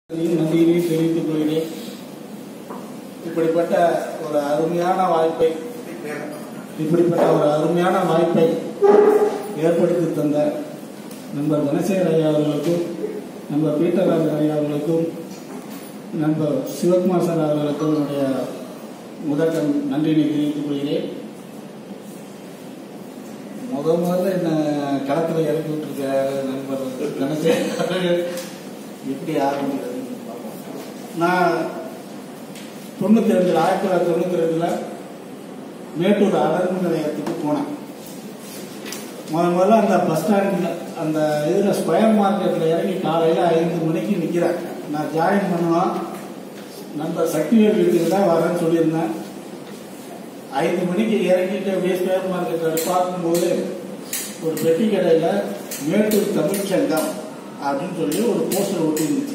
நன்றியினையும் தெரிவித்துக் கொள்கிறேன் இப்படிப்பட்ட ஒரு அருமையான வாய்ப்பை இப்படிப்பட்ட ஒரு அருமையான வாய்ப்பை ஏற்படுத்தி தந்த நண்பர் தனசேகர் ஐயா அவர்களுக்கும் நண்பர் பீட்டராஜன் ஐயா அவர்களுக்கும் நண்பர் சிவகுமார் சார் அவர்களுக்கும் என்னுடைய முதல் நன்றியினை தெரிவித்துக் கொள்கிறேன் முத முதல்ல என்ன களத்தில் இறக்கி விட்டுருக்க நண்பர் தனசேகர் எப்படி ஆரம்பிக்கிறது நான் தொண்ணூத்தி ரெண்டுல ஆயிரத்தி தொள்ளாயிரத்தி தொண்ணூத்தி ரெண்டுல மேட்டூர் அடர்வு நிலையத்துக்கு போனேன் முத முதல்ல அந்த பஸ் ஸ்டாண்ட்ல அந்த இதுல ஸ்கொயர் மார்க்கெட்ல இறங்கி காலையில ஐந்து மணிக்கு நிக்கிறேன் நான் ஜாயின் பண்ணுவேன் நண்பர் சக்திவேல் வீட்டுக்கு தான் வரேன்னு சொல்லியிருந்தேன் ஐந்து மணிக்கு இறங்கிட்டு அப்படியே ஸ்கொயர் மார்க்கெட்டில் பார்க்கும்போது ஒரு பெட்டி கடையில் மேட்டூர் தமிழ்ச்சங்கம் அப்படின்னு சொல்லி ஒரு போஸ்டர் ஒட்டி இருந்துச்சு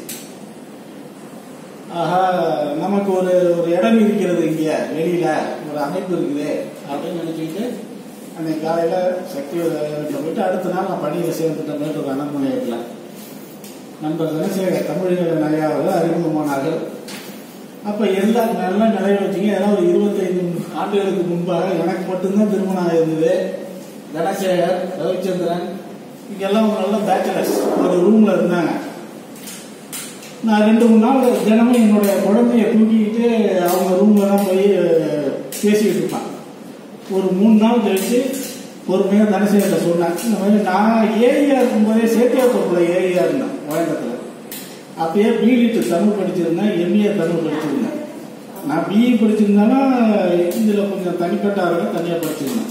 ஆஹா நமக்கு ஒரு ஒரு இடம் இருக்கிறது இங்க வெளியில ஒரு அமைப்பு இருக்குது அப்படின்னு நினைச்சிட்டு அன்னைக்கு காலையில சக்தி வீட்டில் போயிட்டு அடுத்த நாள் நான் பணியில் சேர்ந்துட்டேன் மேட்டூர் அனந்தமலையத்தில் நண்பர் தனசேகர் தமிழக நிறையா அவர்கள் அறிமுகமானார்கள் அப்ப எல்லாம் நல்லா நிறைவேற்றிங்க ஏன்னா ஒரு இருபத்தைந்து ஆண்டுகளுக்கு முன்பாக எனக்கு மட்டும்தான் திருமணம் ஆயிருந்தது தனசேகர் ரவிச்சந்திரன் இங்கெல்லாம் ஒரு நல்ல பேச்சுலர்ஸ் ஒரு ரூம்ல இருந்தாங்க நான் ரெண்டு மூணு நாள் தினமும் என்னுடைய குழந்தைய தூக்கிக்கிட்டு அவங்க ரூம்ல தான் போய் பேசிக்கிட்டு இருப்பான் ஒரு மூணு நாள் கழிச்சு பொறுமையாக தனசேகர்கிட்ட சொன்னேன் இந்த மாதிரி நான் ஏரியா இருக்கும்போதே சேத்தியாத்தோப்புல ஏரியா இருந்தேன் வழக்கத்தில் அப்பயே பிலிட்டு தமிழ் படிச்சிருந்தேன் எம்ஏ தமிழ் படிச்சிருந்தேன் நான் பிஇ படிச்சிருந்தேன்னா இதில் கொஞ்சம் தனிப்பட்ட அளவில் தனியாக படிச்சிருந்தேன்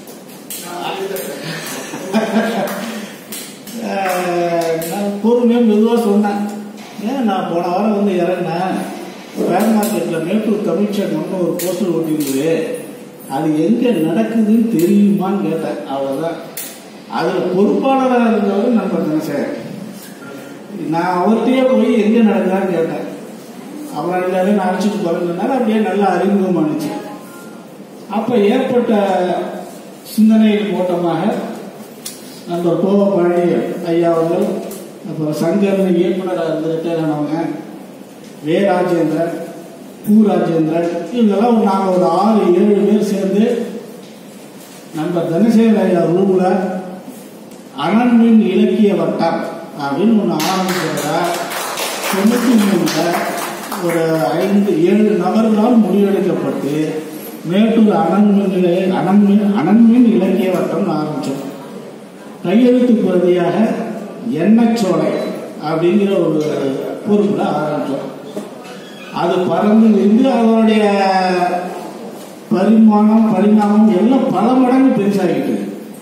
ஆஹ் நான் பொறுமையாக மெதுவாக சொன்னேன் ஏன் நான் போன வாரம் வந்து இறங்கினேன் ஸ்கொயர் மார்க்கெட்டில் மேட்டூர் தமிழ்ச்சங்கம்னு ஒரு போஸ்டர் ஓட்டியிருந்தது அது எங்கே நடக்குதுன்னு தெரியுமான்னு கேட்டேன் அவ்வளோதான் அதில் பொறுப்பாளராக இருந்தவர் நண்பர் தனசேகர் நான் அவர்கிட்டயே போய் எங்கே நடக்குதான்னு கேட்டேன் அப்புறம் எல்லாரும் நான் அழைச்சிட்டு போறேன்னால அப்படியே நல்லா அறிமுகமானுச்சு அப்போ ஏற்பட்ட சிந்தனையின் ஓட்டமாக நண்பர் கோவ பழனி ஐயா அவர்கள் அப்புறம் சங்கர்னு இயக்குனராக இருந்து ரிட்டையர் ஆனவங்க வே ராஜேந்திரன் பூ ராஜேந்திரன் இவங்கெல்லாம் நாங்கள் ஒரு ஆறு ஏழு பேர் சேர்ந்து நண்பர் தனசேகர் ஐயா ரூம்ல அனன்மின் இலக்கிய வட்டம் அப்படின்னு ஒன்று ஆரம்பிக்கிறதா தொண்ணூற்றி மூணில் ஒரு ஐந்து ஏழு நபர்களால் முடிவெடுக்கப்பட்டு மேட்டூர் அனன்மின் நிலைய அனன்மின் அனன்மின் இலக்கிய வட்டம் ஆரம்பித்தோம் கையெழுத்து பிரதியாக எண்ணச்சோலை அப்படிங்கிற ஒரு பொறுப்பில் ஆரம்பித்தோம் அது பறந்து இருந்து அதனுடைய பரிமாணம் பரிணாமம் எல்லாம் பல மடங்கு பெருசாகிட்டு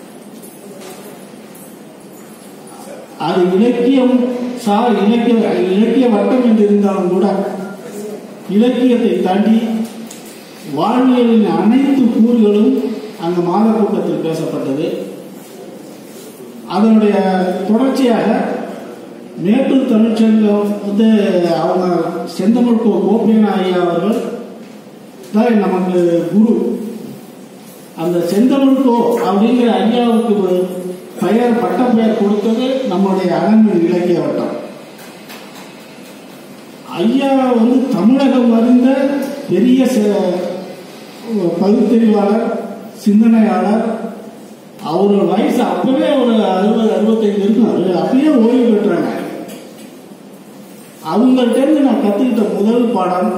அது இலக்கியம் சா இலக்கிய இலக்கிய வட்டம் என்று இருந்தாலும் கூட இலக்கியத்தை தாண்டி வாழ்வியலின் அனைத்து கூறுகளும் அந்த மாத கூட்டத்தில் பேசப்பட்டது அதனுடைய தொடர்ச்சியாக மேட்டூர் தமிழ்ச்சங்கம் வந்து அவங்க செந்தமிழ் கோ கோபியன ஐயா அவர்கள் தான் நமக்கு குரு அந்த செந்தமிழ் கோ அப்படிங்கிற ஐயாவுக்கு பெயர் பட்ட பெயர் கொடுத்தது நம்முடைய அனன்மின் இலக்கிய வட்டம் ஐயா வந்து தமிழகம் அறிந்த பெரிய பகுத்தறிவாளர் சிந்தனையாளர் அவரோட வயசு அப்பவே ஒரு அறுபது அறுபத்தைந்து இருக்கும் அது அப்பயே ஓய்வு பெற்றாங்க அவங்கள்ட்ட இருந்து நான் கத்துக்கிட்ட முதல் பாடம்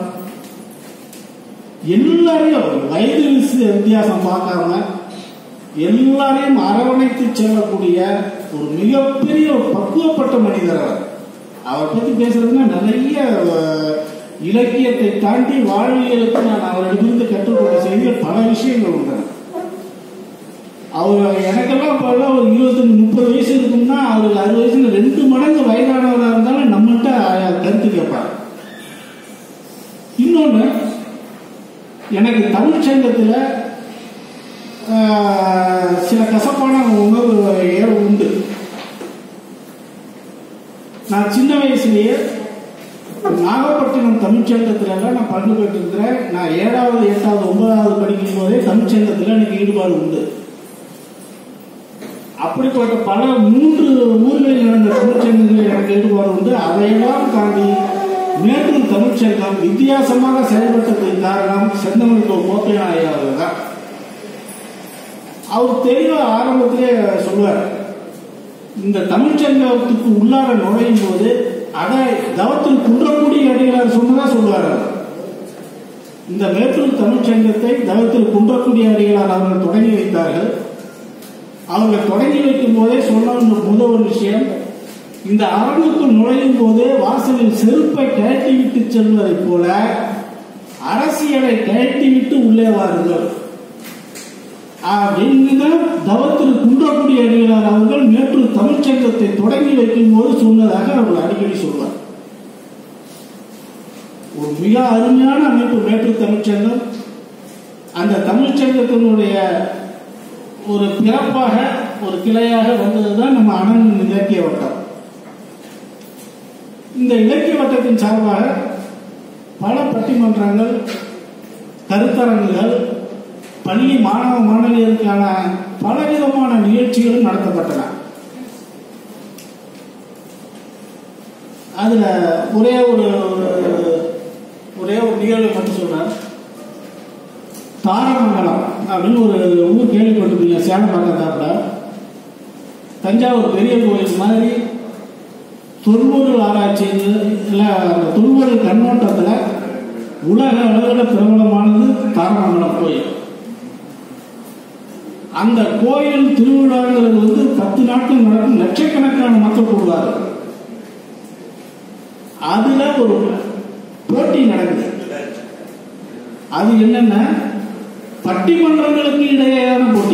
எல்லாரையும் வயது வித்தியாசம் பார்க்காம எல்லாரையும் அரவணைத்து செல்லக்கூடிய ஒரு மிகப்பெரிய ஒரு பக்குவப்பட்ட மனிதர் அவர் அவர் பத்தி பேசுறதுன்னா நிறைய இலக்கியத்தை தாண்டி வாழ்வியலுக்கு நான் அவரிடமிருந்து கற்றுக்கொண்ட செய்திகள் பல விஷயங்கள் உண்டு அவர் எனக்கெல்லாம் இப்போ ஒரு இருபத்தஞ்சு முப்பது வயசு இருக்கும்னா அவருக்கு அறுபது வயசுல ரெண்டு மடங்கு வயதானவராக இருந்தாலும் நம்மகிட்ட கருத்து கேட்பார் இன்னொன்று எனக்கு தமிழ் சங்கத்தில் சில கசப்பான உணவு ஏற உண்டு நான் சின்ன வயசுலயே நாகப்பட்டினம் தமிழ்ச்சங்கத்துல நான் பங்கு பெற்றிருக்கிறேன் நான் ஏழாவது எட்டாவது ஒன்பதாவது படிக்கும் போதே தமிழ்ச்சங்கத்தில் எனக்கு ஈடுபாடு உண்டு அப்படிப்பட்ட பல மூன்று ஊர்களில் நடந்த தமிழ்ச்சங்கங்களில் எனக்கு ஈடுபாடு உண்டு அதையெல்லாம் தாண்டி மேட்டூர் தமிழ்ச்சங்கம் வித்தியாசமாக செயல்பட்டதுக்கு காரணம் செந்தமிழ் கோப்பையா ஐயா அவர்கள் தான் அவர் தெளிவா ஆரம்பத்திலே சொல்லுவார் இந்த தமிழ்ச்சங்கத்துக்கு உள்ளார நுழையும் போது அதை தவத்தில் குன்றக்கூடிய அடிகளார் சொன்னதா சொல்லுவார் அவர். இந்த மேட்டூர் தமிழ்ச்சங்கத்தை தவத்தில் குன்றக்கூடிய அடிகளார் அவர்கள் தொடங்கி வைத்தார்கள் அவர்கள் தொடங்கி வைக்கும் போதே சொன்ன ஒரு முதல் ஒரு விஷயம் இந்த அரங்குக்குள் நுழையும் போதே வாசலில் செருப்பை கழட்டி விட்டு செல்வதைப் போல அரசியலை கழட்டி விட்டு உள்ளே வாருங்கள் அப்படின்னுதான் தவத்திரு குன்றக்குடி அடிகளார் அவர்கள் மேட்டூர் தமிழ்ச்சங்கத்தை தொடங்கி வைக்கும் போது சொன்னதாக அவர்கள் அடிக்கடி சொல்வார் ஒரு மிக அருமையான அமைப்பு மேட்டூர் தமிழ்ச்சங்கம் அந்த தமிழ்ச்சங்கத்தினுடைய ஒரு பிறப்பாக ஒரு கிளையாக வந்ததுதான் நம்ம அனந்தன் இலக்கிய வட்டம் இந்த இலக்கிய வட்டத்தின் சார்பாக பல பட்டிமன்றங்கள் கருத்தரங்குகள் பள்ளி மாணவ மாணவியருக்கான பலவிதமான நிகழ்ச்சிகளும் நடத்தப்பட்டன அதுல ஒரே ஒரு ஒரு- ஒரே ஒரு நிகழ்வு மட்டும் சொல்றேன் தாரமங்கலம் அப்படின்னு ஒரு ஊர் கேள்விப்பட்டிருப்பீங்க சேலம் பக்கத்தாப்புல தஞ்சாவூர் பெரிய கோயில் மாதிரி தொல்பொருள் ஆராய்ச்சி இல்ல அந்த தொல்பொருள் கண்ணோட்டத்தில் உலக அளவில் பிரபலமானது தாரமங்கலம் கோயில் அந்த கோயில் திருவிழாங்கிறது வந்து பத்து நாட்கள் நடக்கும் லட்சக்கணக்கான மக்கள் கூடுவார்கள் அதுல ஒரு போட்டி நடக்குது அது என்னன்னா பட்டிமன்றங்களுக்கு இடையேயான போட்டி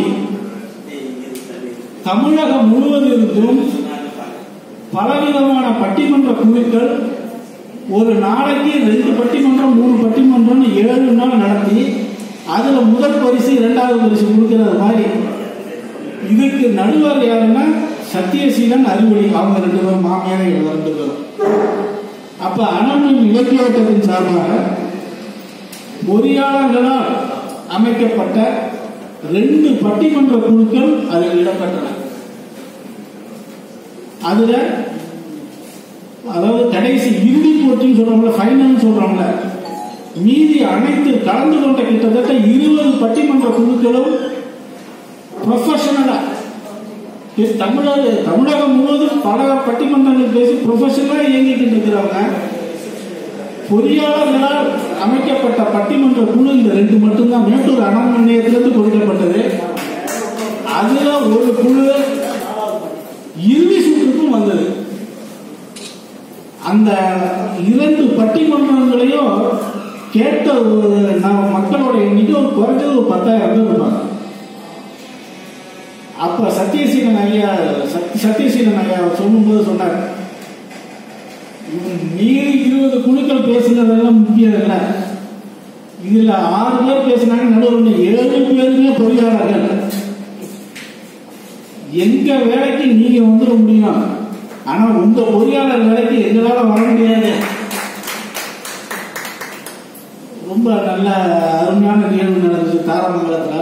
தமிழகம் முழுவதிலிருந்தும் பலவிதமான பட்டிமன்ற குழுக்கள் ஒரு நாளைக்கு ரெண்டு பட்டிமன்றம் மூணு பட்டிமன்றம்னு ஏழு நாள் நடத்தி அதுல முதல் பரிசு இரண்டாவது பரிசு கொடுக்கிறது மாதிரி இதுக்கு நடுவர் யாருன்னா சத்தியசீலன் அறிவொளி அவங்க ரெண்டு பேரும் மாமியார் இவங்க ரெண்டு பேரும் அப்ப அனமின் இலக்கிய வட்டத்தின் சார்பாக பொறியாளர்களால் அமைக்கப்பட்ட ரெண்டு பட்டிமன்ற குழுக்கள் அதில் இடம்பெற்றன அதுல அதாவது கடைசி இறுதி போட்டின்னு சொல்றோம்ல ஃபைனல் சொல்றோம்ல மீதி அனைத்து கலந்து கொண்ட கிட்டத்தட்ட இருபது பட்டிமன்ற குழுக்களும் ப்ரொஃபஷனலா தமிழக தமிழகம் முழுவதும் பல பட்டிமன்றங்கள் பேசி ப்ரொஃபஷனலா இயங்கிக்கிட்டு இருக்கிறவங்க பொறியாளர்களால் அமைக்கப்பட்ட பட்டிமன்ற குழு இந்த ரெண்டு மட்டும்தான் மேட்டூர் அனல் நிலையத்திலிருந்து கொடுக்கப்பட்டது அதுல ஒரு குழு இறுதி சுற்றுக்கும் வந்தது அந்த இரண்டு பட்டிமன்றங்களையும் கேட்ட ஒரு நம்ம மக்களோட எண்ணிக்கை ஒரு குறைஞ்சது ஒரு பத்தாயிரம் பேர் இருப்பாங்க அப்ப சத்யசீலன் ஐயா சத் சத்யசீலன் ஐயா சொல்லும்போது சொன்னார் மீறி இருபது குழுக்கள் பேசுனதெல்லாம் முக்கியம் இல்லை இதுல ஆறு பேர் பேசினாங்க நடுவில் ஏழு பேருமே பொறியாளர்கள் எங்க வேலைக்கு நீங்க வந்துட முடியும் ஆனா உங்க பொறியாளர் வேலைக்கு எங்களால வர முடியாது ரொம்ப நல்ல அருமையான நிகழ்வு நடந்துச்சு தாராமங்கலத்துல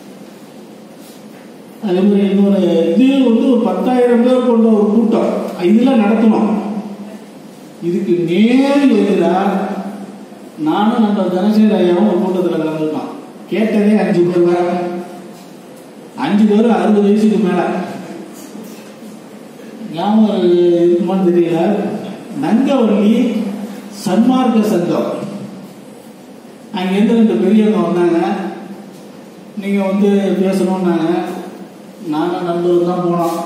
அதே மாதிரி இன்னொரு இது வந்து ஒரு பத்தாயிரம் பேர் கொண்ட ஒரு கூட்டம் இதுல நடத்தணும் இதுக்கு நேர் எதிராக நானும் நம்ம தனசேகர் ஐயாவும் ஒரு கூட்டத்தில் கலந்துருக்கோம் கேட்டதே அஞ்சு பேர் தான் அஞ்சு பேர் அறுபது வயசுக்கு மேல ஞாபகம் இருக்குமான்னு தெரியல நங்கவள்ளி சன்மார்க்க சங்கம் அங்கேருந்து ரெண்டு பெரியவங்க வந்தாங்க நீங்க வந்து பேசணும்னாங்க நானும் நண்பர்கள் தான் போனோம்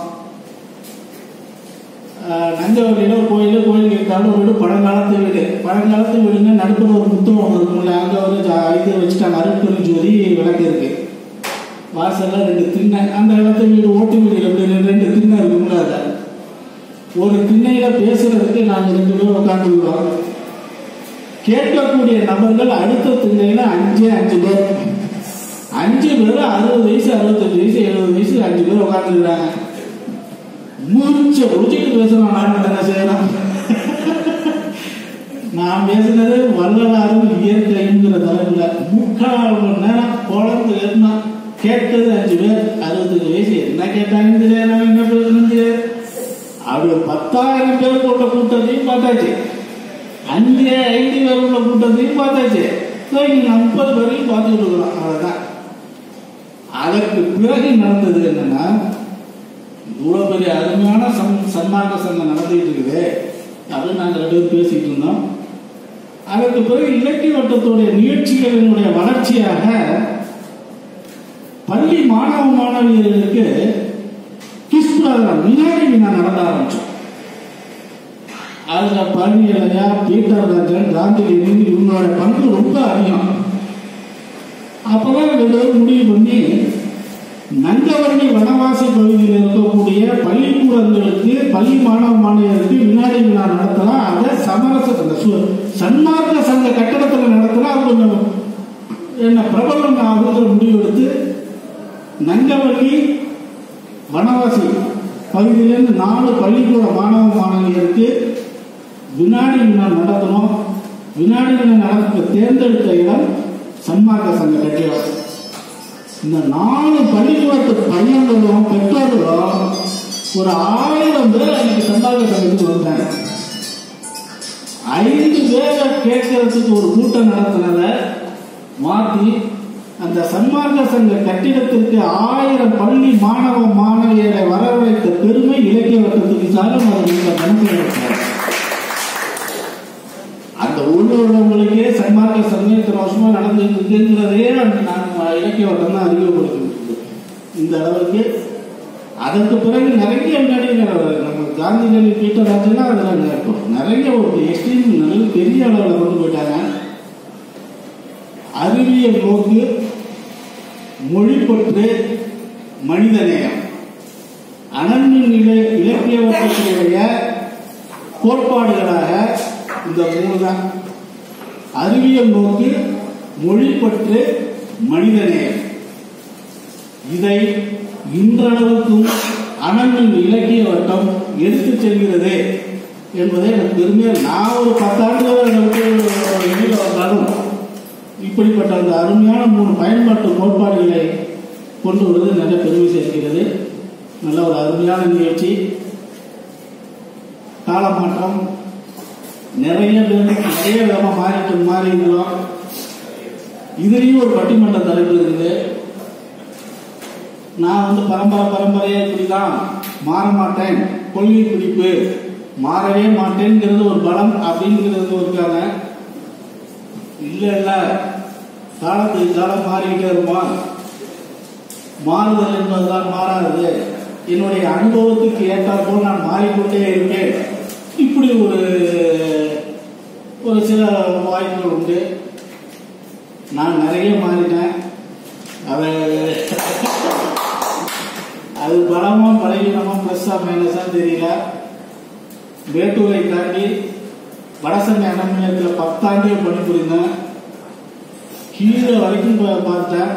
ஆஹ் நங்கவள்ளியில ஒரு கோயில் கோயில் இருந்தாலும் ஒரு வீடு பழங்காலத்து வீடு பழங்காலத்து வீடுங்க நடுப்புற ஒரு புத்தகம் ஒன்று இருக்கும்ல அங்கே ஒரு ஜா- இது வச்சுட்டாங்க அருட்பெரும் ஜோதி விளக்கு இருக்கு வாசல்ல ரெண்டு திண்ணை அந்த காலத்து வீடு ஓட்டு வீடு எப்படி ரெண்டு திண்ணை இருக்கும்ல அதை ஒரு திண்ணையில பேசுறதுக்கு நாங்கள் ரெண்டு பேரும் உட்காந்துருக்கோம் கேட்கக்கூடிய நபர்கள் அடுத்த திண்ணையில அஞ்சே அஞ்சு பேர் அஞ்சு பேர் அறுபது வயசு அறுபத்தஞ்சு வயசு எழுபது வயசு அஞ்சு பேர் உட்காந்துருக்காங்க மூச்ச முடிச்சுட்டு பேசுறோம் நான் என்ன செய்யலாம் நான் பேசுனது வள்ளலாரும் இயற்கைங்கிற தலைப்புல முக்கால் மணி நேரம் குழந்தை ஏறினா கேட்டது அஞ்சு பேர் அறுபத்தஞ்சு வயசு என்ன கேட்டாங்கன்னு தெரியாது நான் என்ன பேசணும்னு தெரியாது அப்படி ஒரு பத்தாயிரம் பேர் போட்ட கூட்டத்தையும் பார்த்தாச்சு அங்கே ஐடி வேறு உள்ள கூட்டத்தையும் பார்த்தாச்சு ஸோ இங்கே முப்பது பேரையும் பார்த்துட்டு இருக்கிறோம் அவ்வளோதான் அதற்கு பிறகு நடந்தது என்னன்னா இவ்வளோ பெரிய அருமையான சம் சன்மார்க்க சங்கம் நடந்துகிட்டு இருக்குது அது நாங்கள் ரெண்டு பேரும் பேசிட்டு இருந்தோம் அதற்கு பிறகு இலக்கிய வட்டத்துடைய நிகழ்ச்சிகளினுடைய வளர்ச்சியாக பள்ளி மாணவ மாணவியர்களுக்கு கிஸ் ப்ரோக்ராம் வினாடி வினா நடந்த ஆரம்பிச்சோம் அதுல பழனியலையா பீட்டர் ராஜன் காந்திலிருந்து இவங்களோட பங்கு ரொம்ப அதிகம் அப்பதான் ரெண்டு பேரும் முடிவு பண்ணி நங்கவரணி வனவாசி பகுதியில் இருக்கக்கூடிய பள்ளிக்கூடங்களுக்கு பள்ளி மாணவ மாணவியருக்கு வினாடி வினா நடத்தலாம் அதை சமரச அந்த சு- சன்மார்க்க சங்க கட்டடத்தில் நடத்தலாம் அது கொஞ்சம் என்ன பிரபலம் ஆகுங்கிற முடிவு எடுத்து நங்கவள்ளி வனவாசி பகுதியிலேருந்து நாலு பள்ளிக்கூட மாணவ மாணவியருக்கு வினாடி வினா நடத்தணும் வினாடி வினா நடத்த தேர்ந்தெடுத்த இடம் சன்மார்க்க சங்க கட்டிடம் இந்த நாலு பள்ளிக்கூடத்து பையன்களும் பெற்றோர்களும் ஒரு ஆயிரம் பேர் அன்னைக்கு சன்மார்க்க சங்கத்துக்கு வந்தாங்க ஐந்து பேரை கேட்கறதுக்கு ஒரு கூட்டம் நடத்தினத மாத்தி அந்த சன்மார்க்க சங்க கட்டிடத்திற்கு ஆயிரம் பள்ளி மாணவ மாணவியரை வரவழைத்த பெருமை இலக்கிய வட்டத்துக்கு சாரும் அவர் இந்த கணக்கில் இருக்கிறார் அந்த ஊர்ல உள்ளவங்களுக்கே சன்மார்க்க சங்கம் இத்தனை வருஷமா நடந்துட்டு இருக்குங்கிறதே அந்த நான் இலக்கிய வட்டம் தான் அறிமுகப்படுத்திட்டு இந்த அளவுக்கு அதற்கு பிறகு நிறைய நடிகர் நம்ம காந்திஜி பீட்டர் ராஜெல்லாம் அதில் இருக்கும் நிறைய ஒரு எக்ஸ்ட்ரீம் நல்ல பெரிய அளவில் கொண்டு போயிட்டாங்க அறிவியல் நோக்கு மொழிப்பற்று மனிதநேயம் அனன்மின் இல இலக்கிய வட்டத்தினுடைய கோட்பாடுகளாக இந்த மூணு தான் அறிவியல் நோக்கு மொழிப்பற்று மனிதநேயம் இதை இன்றளவுக்கும் அனன்மின் இலக்கிய வட்டம் எடுத்துச் செல்கிறது என்பதை எனக்கு பெருமையாக நான் ஒரு பத்தாண்டுகள் வெளியில் வந்தாலும் இப்படிப்பட்ட அந்த அருமையான மூணு பயன்பாட்டு கோட்பாடுகளை கொண்டு வருவது நல்ல பெருமை சேர்க்கிறது நல்ல ஒரு அருமையான நிகழ்ச்சி காலமாற்றம் நிறைய பேர் நிறைய விதமாக மாறிட்டு மாறி இருக்கிறோம் இதுலேயும் ஒரு பட்டிமன்ற தலைப்பு இருக்குது நான் வந்து பரம்பரை பரம்பரையா இப்படிதான் மாற மாட்டேன் கொள்கை பிடிப்பு மாறவே மாட்டேங்கிறது ஒரு பலம் அப்படிங்கிறது இருக்காங்க இல்ல இல்ல காலத்துக்கு காலம் மாறிக்கிட்டே இருப்பான் மாறுதல் என்பதுதான் மாறாதது என்னுடைய அனுபவத்துக்கு ஏற்றாற்போல் நான் மாறிக்கொண்டே இருப்பேன் இப்படி ஒரு ஒரு சில வாய்ப்புகள் உண்டு நான் நிறைய மாறினேன் அதை அது பலமா பலவீனமா பிளஸ்ஸா மைனஸா தெரியல மேட்டூரை தாண்டி வடசங்க அண்ணமையத்தில் பத்தாண்டுகள் பணிபுரிந்தேன் கீழே வரைக்கும் போய் பார்த்தேன்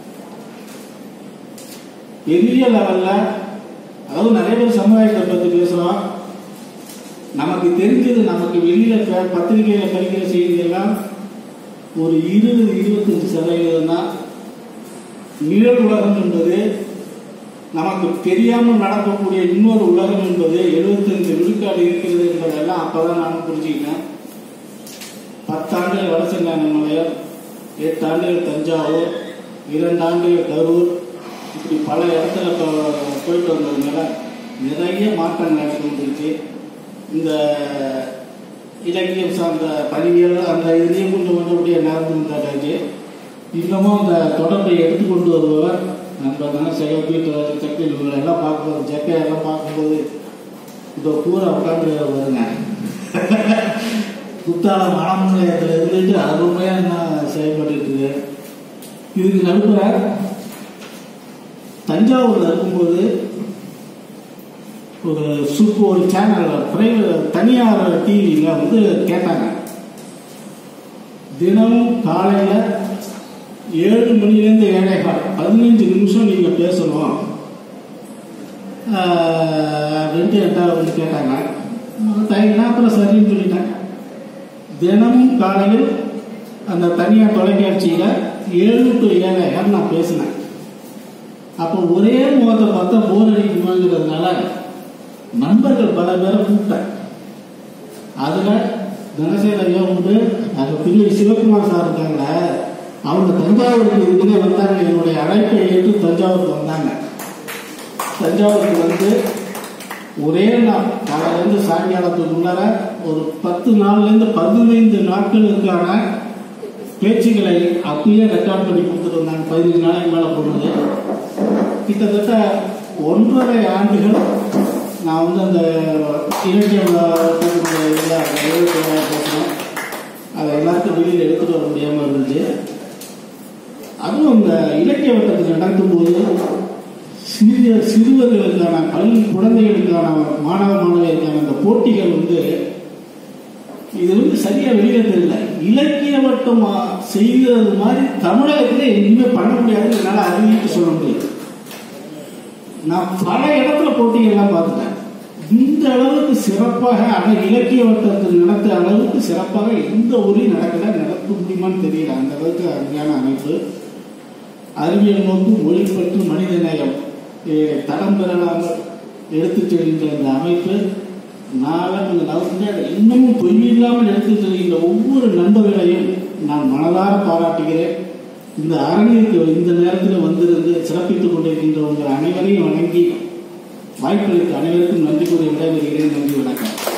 பெரிய லெவல்ல அதாவது நிறைய பேர் சமுதாயத்தை பத்தி பேசுறோம் நமக்கு தெரிஞ்சது நமக்கு வெளியில ப- பத்திரிகையில படிக்கிற செய்தியெல்லாம் ஒரு இருபது இருபத்தஞ்சு சதவீதம் தான் நிழல் உலகம் என்பது நமக்கு தெரியாமல் நடக்கக்கூடிய இன்னொரு உலகம் என்பது 75 விழுக்காடு இருக்கிறது என்பதெல்லாம் அப்பதான் நான் புரிஞ்சுக்கிட்டேன் பத்தாண்டுகள் வடசெங்கான மலையம் எட்டு ஆண்டுகள் தஞ்சாவூர் இரண்டு ஆண்டுகள் கரூர் இப்படி பல இடத்துல போ- போயிட்டு வந்ததுனால நிறைய மாற்றங்கள் நடந்து வந்துருச்சு இந்த இலக்கியம் சார்ந்த பணிகள் அந்த இதுலேயும் கொஞ்சம் கொஞ்சம் அப்படியே நடந்து வந்தாச்சு இன்னமும் அந்த தொடர்பை எடுத்துக்கொண்டு வருபவர் நண்பர் தான் செகப்பீட்டர் செக்கில் இவங்களெல்லாம் பார்க்கும்போது ஜக்கையெல்லாம் பார்க்கும்போது இந்த பூரா உட்காந்து வருங்க குத்தாலம் மனமுனையத்தில் இருந்துட்டு அருமையாக என்ன செயல்பட்டு இருக்கு இதுக்கு நடுப்புற தஞ்சாவூர்ல இருக்கும்போது ஒரு சுப்பு ஒரு சேனல் பிரைவேட் தனியார் டிவியில் வந்து கேட்டாங்க தினமும் காலையில் ஏழு மணிலேருந்து ஏழை கால் பதினஞ்சு நிமிஷம் நீங்கள் பேசணும் ஆஹ், அப்படின்ட்டு என்கிட்ட வந்து கேட்டாங்க டைம்னா அப்புறம் சரின்னு சொல்லிட்டேன் தினமும் காலையில் அந்த தனியார் தொலைக்காட்சியில் ஏழு டு ஏழை நான் பேசினேன் அப்போ ஒரே முகத்தை பார்த்தா போர் அடிக்குமாங்கிறதுனால நண்பர்கள் பல பேரை கூப்பிட்டேன் அதில் தனசேன ஐயா உண்டு அங்க பிள்ளை சிவகுமார் சார் இருக்காங்களே அவங்க தஞ்சாவூருக்கு இதுக்குன்னே வந்தாங்க என்னுடைய அழைப்பை ஏற்று தஞ்சாவூருக்கு வந்தாங்க தஞ்சாவூருக்கு வந்து ஒரே நாள் காலையிலேருந்து சாயங்காலத்துக்கு முன்னார ஒரு பத்து நாள்லேருந்து பதினைந்து நாட்களுக்கான பேச்சுகளை அப்பயே ரெக்கார்ட் பண்ணி கொடுத்துட்டு வந்தாங்க பதினஞ்சு நாளைக்கு மேலே போனது கிட்டத்தட்ட ஒன்றரை ஆண்டுகள் நான் வந்து அந்த இலக்கிய இதில் பேசுகிறேன் அதை எல்லாருக்கும் வெளியில் எடுத்துட்டு வர முடியாமல் இருந்துச்சு அதுவும் அந்த இலக்கிய வட்டத்தில் நடக்கும்போது சிறிய சிறுவர்களுக்கான பள்ளி குழந்தைகளுக்கான மாணவ மாணவியருக்கான அந்த போட்டிகள் வந்து இது வந்து சரியா வெளியே தெரியல இலக்கிய வட்டம் செய்கிறது மாதிரி தமிழகத்துல எங்கேயுமே பண்ண முடியாதுன்னு என்னால் அறிவிட்டு சொல்ல முடியும் நான் பல இடத்துல போட்டிகள்லாம் பார்த்துட்டேன் இந்த அளவுக்கு சிறப்பாக அதை இலக்கிய வட்டத்தில் நடத்துற அளவுக்கு சிறப்பாக எந்த ஊரையும் நடக்கல நடத்த முடியுமான்னு தெரியல அந்த அளவுக்கு அருமையான அமைப்பு அறிவியல் நோக்கு மொழிப்பற்று மனிதநேயம் இதை தடம் பெறலாமல் எடுத்துச் செல்கின்ற இந்த அமைப்பு நான் இந்த நவீன இன்னமும் பொய்யில்லாமல் எடுத்துச் செல்கின்ற ஒவ்வொரு நண்பர்களையும் நான் மனதார பாராட்டுகிறேன் இந்த அரங்கிற்கு இந்த நேரத்தில் வந்திருந்து சிறப்பித்துக் கொண்டிருக்கின்ற உங்கள் அனைவரையும் வணங்கி வாய்ப்பளித்த அனைவருக்கும் நன்றி கூறி விடைபெறுகிறேன் நன்றி வணக்கம்